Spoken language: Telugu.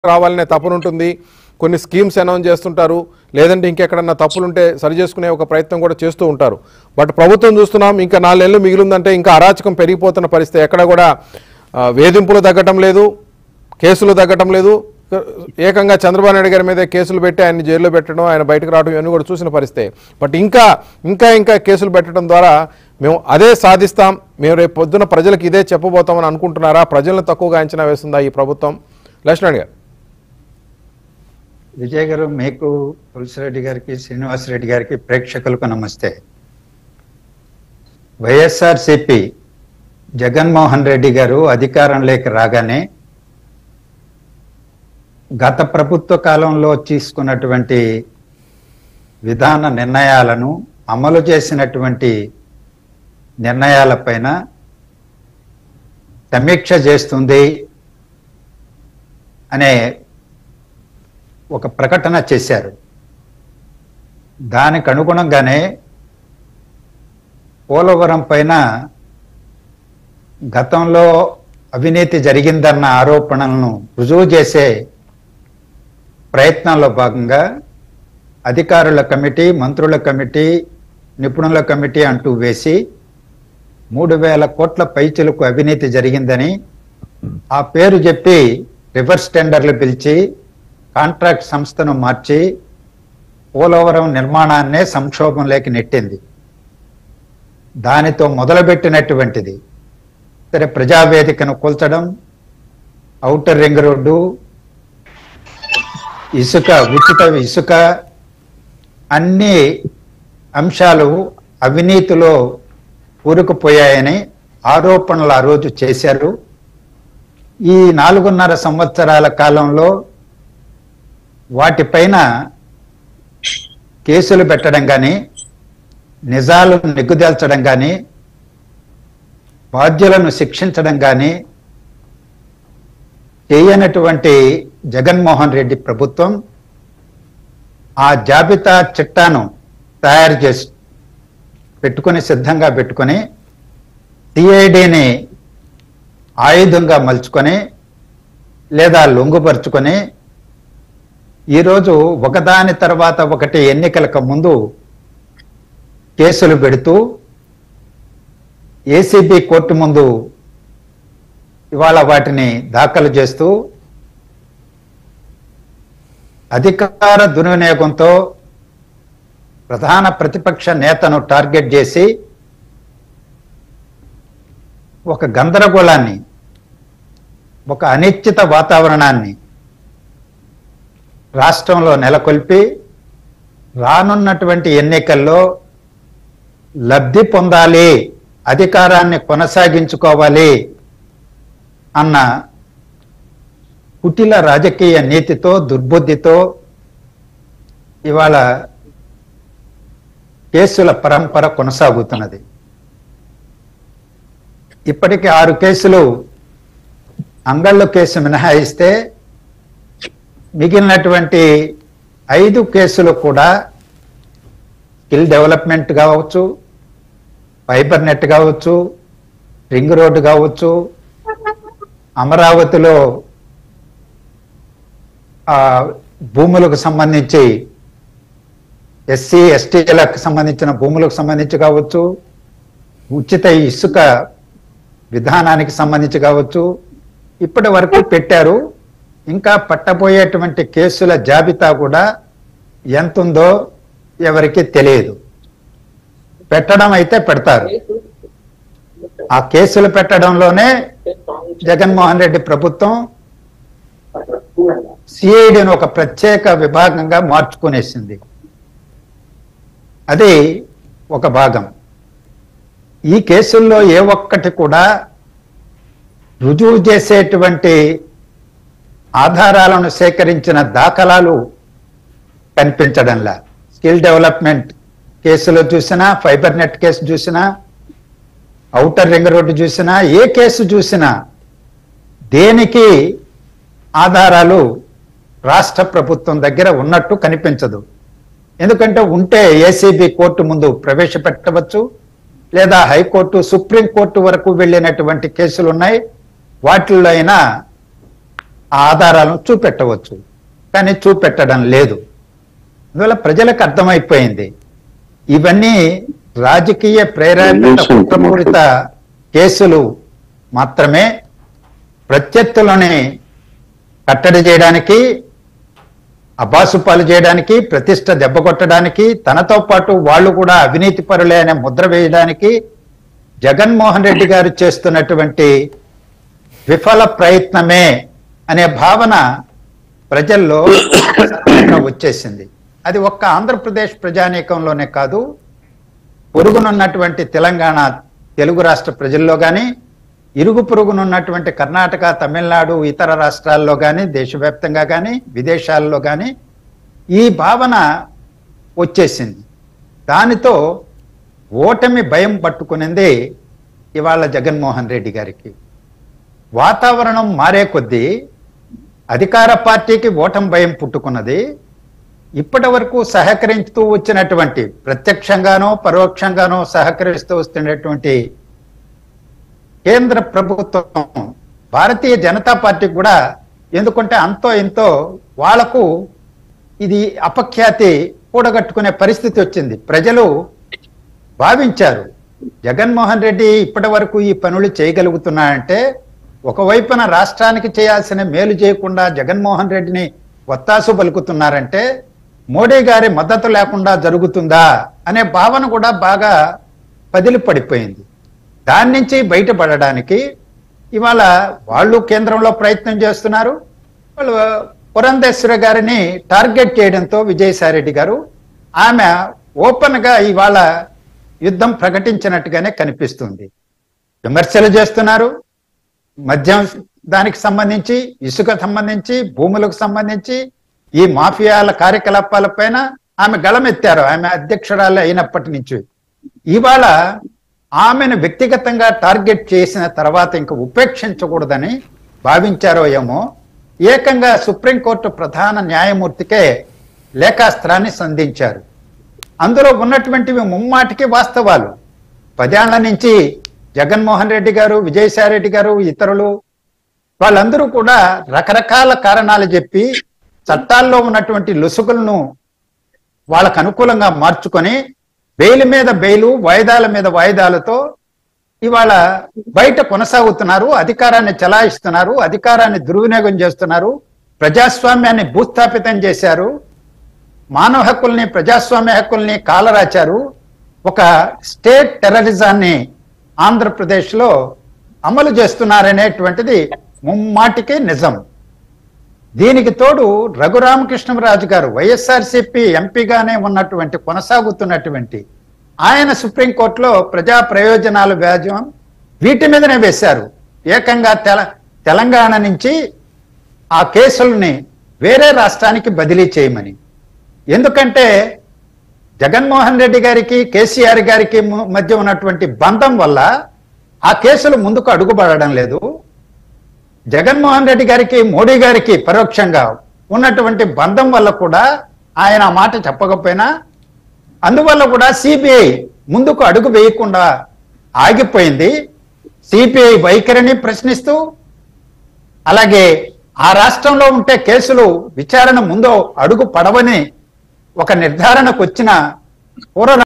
రావాలనే తపన ఉంటుంది కొన్ని స్కీమ్స్ అనౌన్స్ చేస్తుంటారు లేదంటే ఇంకెక్కడన్నా తప్పులుంటే సరి చేసుకునే ఒక ప్రయత్నం కూడా చేస్తూ ఉంటారు బట్ ప్రభుత్వం చూస్తున్నాం ఇంకా నాలుగేళ్ళు మిగిలిందంటే ఇంకా అరాచకం పెరిగిపోతున్న పరిస్థితి ఎక్కడ కూడా ఆ, వేధింపులు తగ్గటం లేదు కేసులు తగ్గటం లేదు ఏకంగా చంద్రబాబు నాయుడు గారి మీద కేసులు పెట్టి ఆయన జైల్లో పెట్టడం ఆయన బయటకు రావడం ఇవన్నీ కూడా చూసిన పరిస్థితి బట్ ఇంకా ఇంకా ఇంకా కేసులు పెట్టడం ద్వారా మేము అదే సాధిస్తాం మేము రేపు పొద్దున ప్రజలకు ఇదే చెప్పబోతామని అనుకుంటున్నారా ప్రజలను తక్కువగా అంచనా వేస్తుందా ఈ ప్రభుత్వం లక్ష్మణ్ గారు విజయ్ గారు మీకు తులసిరెడ్డి గారికి శ్రీనివాసరెడ్డి గారికి ప్రేక్షకులకు నమస్తే వైఎస్ఆర్సిపి జగన్మోహన్ రెడ్డి గారు అధికారంలోకి రాగానే గత ప్రభుత్వ కాలంలో తీసుకున్నటువంటి విధాన నిర్ణయాలను అమలు చేసినటువంటి నిర్ణయాలపైన సమీక్ష చేస్తుంది అనే ఒక ప్రకటన చేశారు దానికి అనుగుణంగానే పోలవరం పైన గతంలో అవినీతి జరిగిందన్న ఆరోపణలను రుజువు చేసే ప్రయత్నంలో భాగంగా అధికారుల కమిటీ మంత్రుల కమిటీ నిపుణుల కమిటీ అంటూ వేసి మూడు వేల కోట్ల పైచులకు అవినీతి జరిగిందని ఆ పేరు చెప్పి రివర్స్ టెండర్లు పిలిచి కాంట్రాక్ట్ సంస్థను మార్చి పోలవరం నిర్మాణాన్నే సంక్షోభంలోకి నెట్టింది దానితో మొదలుపెట్టినటువంటిది సరే ప్రజావేదికను కూల్చడం ఔటర్ రింగ్ రోడ్డు ఇసుక ఉచిత ఇసుక అన్ని అంశాలు అవినీతిలో కూరుకుపోయాయని ఆరోపణలు ఆ రోజు చేశారు ఈ నాలుగున్నర సంవత్సరాల కాలంలో వాటిపైన కేసులు పెట్టడం కానీ నిజాలు నిగ్గుదేల్చడం కానీ బాధ్యులను శిక్షించడం కానీ చేయనటువంటి జగన్మోహన్ రెడ్డి ప్రభుత్వం ఆ జాబితా చిట్టాను తయారు చేసి పెట్టుకొని సిద్ధంగా పెట్టుకొని సిఐడిని ఆయుధంగా మలుచుకొని లేదా లొంగుపరుచుకొని ఈరోజు ఒకదాని తర్వాత ఒకటి ఎన్నికలకు ముందు కేసులు పెడుతూ ఏసీబీ కోర్టు ముందు ఇవాళ వాటిని దాఖలు చేస్తూ అధికార దుర్వినియోగంతో ప్రధాన ప్రతిపక్ష నేతను టార్గెట్ చేసి ఒక గందరగోళాన్ని ఒక అనిశ్చిత వాతావరణాన్ని రాష్ట్రంలో నెలకొల్పి రానున్నటువంటి ఎన్నికల్లో లబ్ధి పొందాలి అధికారాన్ని కొనసాగించుకోవాలి అన్న కుటిల రాజకీయ నీతితో దుర్బుద్ధితో ఇవాళ కేసుల పరంపర కొనసాగుతున్నది ఇప్పటికి ఆరు కేసులు అంగళ్ళు కేసు మినహాయిస్తే మిగిలినటువంటి ఐదు కేసులు కూడా స్కిల్ డెవలప్మెంట్ కావచ్చు ఫైబర్ నెట్ కావచ్చు రింగ్ రోడ్డు కావచ్చు అమరావతిలో ఆ భూములకు సంబంధించి ఎస్సీ ఎస్టీలకు సంబంధించిన భూములకు సంబంధించి కావచ్చు ఉచిత ఇసుక విధానానికి సంబంధించి కావచ్చు ఇప్పటి వరకు పెట్టారు ఇంకా పట్టబోయేటువంటి కేసుల జాబితా కూడా ఎంత ఉందో ఎవరికి తెలియదు పెట్టడం అయితే పెడతారు ఆ కేసులు పెట్టడంలోనే జగన్మోహన్ రెడ్డి ప్రభుత్వం సిఐడిని ఒక ప్రత్యేక విభాగంగా మార్చుకునేసింది అది ఒక భాగం ఈ కేసుల్లో ఏ ఒక్కటి కూడా రుజువు చేసేటువంటి ఆధారాలను సేకరించిన దాఖలాలు కనిపించడంలా స్కిల్ డెవలప్మెంట్ కేసులో చూసినా ఫైబర్ నెట్ కేసు చూసినా ఔటర్ రింగ్ రోడ్డు చూసినా ఏ కేసు చూసినా దేనికి ఆధారాలు రాష్ట్ర ప్రభుత్వం దగ్గర ఉన్నట్టు కనిపించదు ఎందుకంటే ఉంటే ఏసీబీ కోర్టు ముందు ప్రవేశపెట్టవచ్చు లేదా హైకోర్టు సుప్రీం కోర్టు వరకు వెళ్ళినటువంటి కేసులు ఉన్నాయి వాటిల్లో అయినా ఆ ఆధారాలను చూపెట్టవచ్చు కానీ చూపెట్టడం లేదు అందువల్ల ప్రజలకు అర్థమైపోయింది ఇవన్నీ రాజకీయ ప్రేరేపిత కుట్రపూరిత కేసులు మాత్రమే ప్రత్యర్థులని కట్టడి చేయడానికి అబాసుపాలు చేయడానికి ప్రతిష్ట దెబ్బ కొట్టడానికి తనతో పాటు వాళ్ళు కూడా అవినీతి పరులే అనే ముద్ర వేయడానికి జగన్మోహన్ రెడ్డి గారు చేస్తున్నటువంటి విఫల ప్రయత్నమే అనే భావన ప్రజల్లో సర్వత్రా వచ్చేసింది అది ఒక్క ఆంధ్రప్రదేశ్ ప్రజానీకంలోనే కాదు పొరుగునున్నటువంటి తెలంగాణ తెలుగు రాష్ట్ర ప్రజల్లో కానీ ఇరుగు పొరుగునున్నటువంటి కర్ణాటక తమిళనాడు ఇతర రాష్ట్రాల్లో కానీ దేశవ్యాప్తంగా కానీ విదేశాల్లో కానీ ఈ భావన వచ్చేసింది దానితో ఓటమి భయం పట్టుకునింది ఇవాళ జగన్మోహన్ రెడ్డి గారికి వాతావరణం మారే కొద్దీ అధికార పార్టీకి ఓటమి భయం పుట్టుకున్నది ఇప్పటి వరకు సహకరిస్తూ వచ్చినటువంటి ప్రత్యక్షంగానో పరోక్షంగానో సహకరిస్తూ వస్తున్నటువంటి కేంద్ర ప్రభుత్వం భారతీయ జనతా పార్టీ కూడా ఎందుకంటే అంతో ఇంతో వాళ్లకు ఇది అపఖ్యాతి కూడగట్టుకునే పరిస్థితి వచ్చింది ప్రజలు భావించారు జగన్మోహన్ రెడ్డి ఇప్పటి వరకు ఈ పనులు చేయగలుగుతున్నాయంటే ఒకవైపున రాష్ట్రానికి చేయాల్సిన మేలు చేయకుండా జగన్మోహన్ రెడ్డిని ఒత్తాసు పలుకుతున్నారంటే మోడీ గారి మద్దతు లేకుండా జరుగుతుందా అనే భావన కూడా బాగా పదిలి పడిపోయింది దాని నుంచి బయటపడడానికి ఇవాళ వాళ్ళు కేంద్రంలో ప్రయత్నం చేస్తున్నారు వాళ్ళు పురంధేశ్వరి గారిని టార్గెట్ చేయడంతో విజయసాయిరెడ్డి గారు ఆమె ఓపెన్ గా ఇవాళ యుద్ధం ప్రకటించినట్టుగానే కనిపిస్తుంది విమర్శలు చేస్తున్నారు మద్యం దానికి సంబంధించి ఇసుక సంబంధించి భూములకు సంబంధించి ఈ మాఫియాల కార్యకలాపాలపైన ఆమె గళమెత్తారు ఆమె అధ్యక్షురాలు అయినప్పటి నుంచి ఇవాళ ఆమెను వ్యక్తిగతంగా టార్గెట్ చేసిన తర్వాత ఇంకా ఉపేక్షించకూడదని భావించారో ఏమో ఏకంగా సుప్రీంకోర్టు ప్రధాన న్యాయమూర్తికే లేఖాస్త్రాన్ని సంధించారు అందులో ఉన్నటువంటివి ముమ్మాటికి వాస్తవాలు పదేళ్ల నుంచి జగన్మోహన్ రెడ్డి గారు విజయసాయి రెడ్డి గారు ఇతరులు వాళ్ళందరూ కూడా రకరకాల కారణాలు చెప్పి చట్టాల్లో ఉన్నటువంటి లొసుగులను వాళ్ళకు అనుకూలంగా మార్చుకొని బెయిల్ మీద బెయిలు వాయిదాల మీద వాయిదాలతో ఇవాళ బయట కొనసాగుతున్నారు అధికారాన్ని చెలాయిస్తున్నారు అధికారాన్ని దుర్వినియోగం చేస్తున్నారు ప్రజాస్వామ్యాన్ని భూస్థాపితం చేశారు మానవ హక్కుల్ని ప్రజాస్వామ్య హక్కుల్ని కాలరాచారు ఒక స్టేట్ టెర్రరిజాన్ని ఆంధ్రప్రదేశ్లో అమలు చేస్తున్నారనేటువంటిది ముమ్మాటికి నిజం దీనికి తోడు రఘురామకృష్ణరాజు గారు వైఎస్ఆర్సిపి ఎంపీగానే ఉన్నటువంటి కొనసాగుతున్నటువంటి ఆయన సుప్రీంకోర్టులో ప్రజా ప్రయోజనాల వ్యాజ్యం వీటి మీదనే వేశారు ఏకంగా తెల తెలంగాణ నుంచి ఆ కేసుల్ని వేరే రాష్ట్రానికి బదిలీ చేయమని ఎందుకంటే జగన్మోహన్ రెడ్డి గారికి కేసీఆర్ గారికి ము- మధ్య ఉన్నటువంటి బంధం వల్ల ఆ కేసులు ముందుకు అడుగుపడడం లేదు జగన్మోహన్ రెడ్డి గారికి మోడీ గారికి పరోక్షంగా ఉన్నటువంటి బంధం వల్ల కూడా ఆయన ఆ మాట చెప్పకపోయినా అందువల్ల కూడా సిబిఐ ముందుకు అడుగు వేయకుండా ఆగిపోయింది సిపిఐ వైఖరిని ప్రశ్నిస్తూ అలాగే ఆ రాష్ట్రంలో ఉంటే కేసులు విచారణ ముందు అడుగు పడవని ఒక నిర్ధారణకు వచ్చిన పూర్వ